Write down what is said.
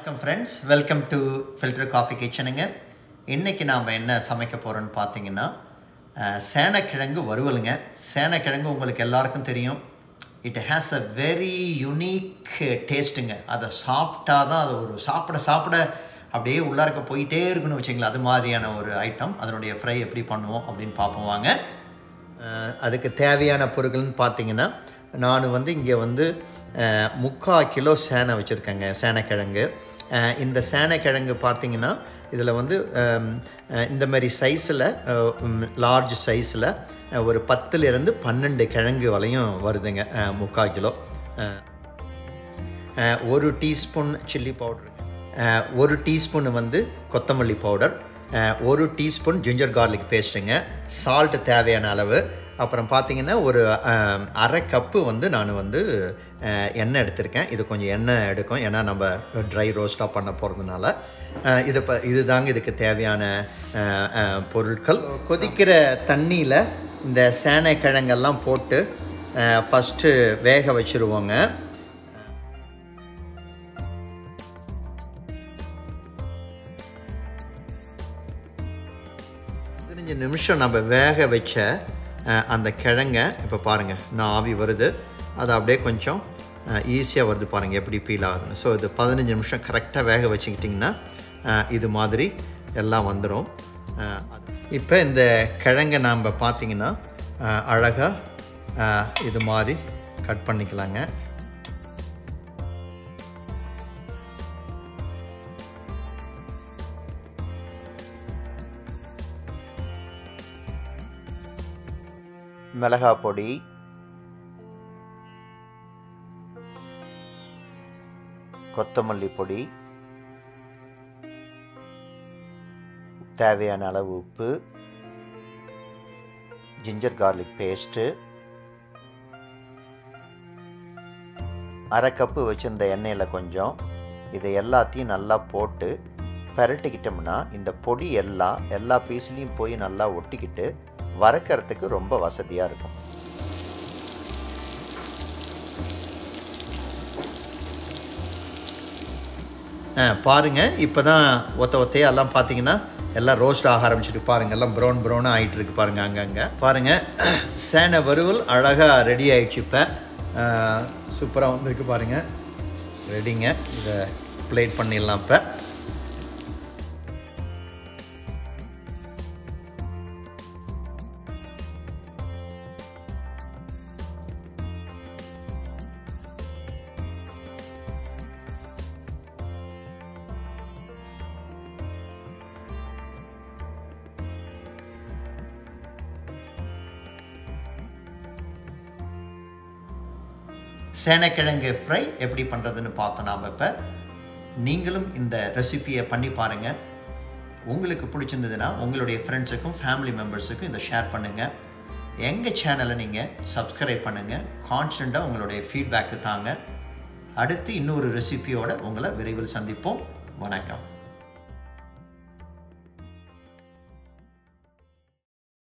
வணக்கம் friends welcome to filter coffee கிச்சனுங்க இன்றைக்கி நாம் என்ன சமைக்க போகிறோன்னு பார்த்தீங்கன்னா அஹ், சேனக்கிழங்கு வறுவலுங்க சேனக்கிழங்கு உங்களுக்கு எல்லாருக்கும் தெரியும் it has a very unique டேஸ்ட்டுங்க அதை சாப்பிட்டா தான் அது ஒரு சாப்பிட சாப்பிட அப்படியே உள்ளார்க்க போயிட்டே இருக்குன்னு வச்சுங்களேன் அது மாதிரியான ஒரு ஐட்டம் அதனுடைய ஃப்ரை எப்படி பண்ணுவோம் அப்படின்னு பார்ப்போம் வாங்க அஹ் அதுக்கு தேவையான பொருட்கள்னு பார்த்தீங்கன்னா நான் வந்து இங்கே வந்து அஹ், முக்கால் கிலோ சேனை வச்சுருக்கேங்க சேனைக்கிழங்கு அஹ், இந்த சேனைக்கிழங்கு பார்த்தீங்கன்னா இதில் வந்து அம், அஹ், இந்த மாதிரி சைஸில் லார்ஜ் சைஸில் ஒரு பத்துலேருந்து பன்னெண்டு கிழங்கு வரையும் வருதுங்க அஹ், முக்கால் கிலோ அஹ், அஹ், ஒரு டீஸ்பூன் சில்லி பவுடர் ஒரு டீஸ்பூன் வந்து கொத்தமல்லி பவுடர் அஹ், ஒரு டீஸ்பூன் ஜிஞ்சர் கார்லிக் பேஸ்ட்டுங்க சால்ட் தேவையான அளவு அப்புறம் பார்த்தீங்கன்னா ஒரு அஹ், அரை கப்பு வந்து நான் வந்து அஹ், எண்ணெய் எடுத்திருக்கேன் இது கொஞ்சம் எண்ணெய் எடுக்கும் ஏன்னா நம்ம ட்ரை ரோஸ்ட்டாக பண்ண போகிறதுனால அஹ், இது இப்போ இதுதாங்க இதுக்கு தேவையான அஹ், அஹ், பொருட்கள் கொதிக்கிற தண்ணியில் இந்த சேனை கிழங்கெல்லாம் போட்டு ஃபஸ்ட்டு வேக வச்சுருவோங்க பதினஞ்சு நிமிஷம் நம்ம வேக வச்ச அஹ், அந்த கிழங்க இப்போ பாருங்கள் நான் ஆவி வருது அது அப்படியே கொஞ்சம் ஈஸியாக வருது பாருங்கள் எப்படி ஃபீல் ஆகுதுன்னு ஸோ இது பதினஞ்சு நிமிஷம் கரெக்டாக வேக வச்சுக்கிட்டிங்கன்னா அஹ், இது மாதிரி எல்லாம் வந்துடும் இப்போ இந்த கிழங்கை நாம் பார்த்தீங்கன்னா அழகாக இது மாதிரி கட் பண்ணிக்கலாங்க மிளகா பொடி கொத்தமல்லி பொடி தேவையான அளவு உப்பு ஜிஞ்சர் கார்லிக் பேஸ்ட்டு அரை கப்பு வச்சிருந்த எண்ணெயில் கொஞ்சம் இதை எல்லாத்தையும் நல்லா போட்டு பரட்டிக்கிட்டோம்னா இந்த பொடி எல்லாம் எல்லா பீஸ்லேயும் போய் நல்லா ஒட்டிக்கிட்டு வறுக்கறதுக்கு ரொம்ப வசதியாக இருக்கும் ஆ பாருங்கள் இப்போ தான் ஒத்த ஒத்தையாக எல்லாம் பார்த்தீங்கன்னா எல்லாம் ரோஸ்ட் ஆக ஆரம்பிச்சிட்டு பாருங்கள் எல்லாம் ப்ரௌன் ப்ரௌனாக ஆகிட்டு இருக்கு பாருங்கள் அங்கங்கே பாருங்கள் சேனை வறுவல் அழகாக ரெடி ஆயிடுச்சு இப்போ சூப்பராக வந்திருக்கு பாருங்கள் ரெடிங்க இதை பிளேட் பண்ணிடலாம் இப்போ சேனைக்கிழங்கு ஃப்ரை எப்படி பண்ணுறதுன்னு பார்த்தோம் நாம் இப்போ நீங்களும் இந்த ரெசிபியை பண்ணி பாருங்கள் உங்களுக்கு பிடிச்சிருந்ததுன்னா உங்களுடைய ஃப்ரெண்ட்ஸுக்கும் ஃபேமிலி மெம்பர்ஸுக்கும் இதை ஷேர் பண்ணுங்கள் எங்கள் சேனலை நீங்கள் சப்ஸ்கிரைப் பண்ணுங்கள் கான்ஸ்டண்ட்டாக உங்களுடைய ஃபீட்பேக்கு தாங்க அடுத்து இன்னொரு ரெசிபியோட உங்களை விரைவில் சந்திப்போம் வணக்கம்